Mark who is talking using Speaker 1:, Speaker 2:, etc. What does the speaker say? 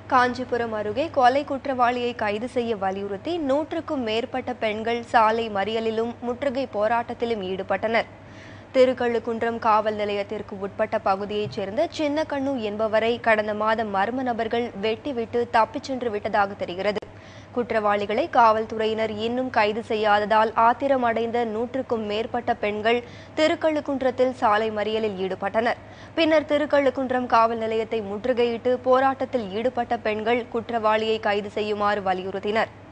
Speaker 1: காஞ்சிபுரம் அருகே கொலை குற்றவாளியை கைது செய்ய வலியுறுத்தி நூற்றுக்கும் மேற்பட்ட பெண்கள் சாலை மறியலிலும் முற்றுகை போராட்டத்திலும் ஈடுபட்டனர் திருக்கழுக்குன்றம் காவல் நிலையத்திற்கு உட்பட்ட பகுதியைச் சேர்ந்த சின்னக்கண்ணு என்பவரை கடந்த மாதம் மர்ம நபர்கள் வெட்டிவிட்டு தப்பிச் சென்று விட்டதாக தெரிகிறது குற்றவாளிகளை காவல்துறையினர் இன்னும் கைது செய்யாததால் ஆத்திரமடைந்த நூற்றுக்கும் மேற்பட்ட பெண்கள் திருக்கழுக்குன்றத்தில் சாலை மறியலில் ஈடுபட்டனர் பின்னர் திருக்கழுக்குன்றம் காவல் நிலையத்தை முற்றுகையிட்டு போராட்டத்தில் ஈடுபட்ட பெண்கள் குற்றவாளியை கைது செய்யுமாறு வலியுறுத்தினர்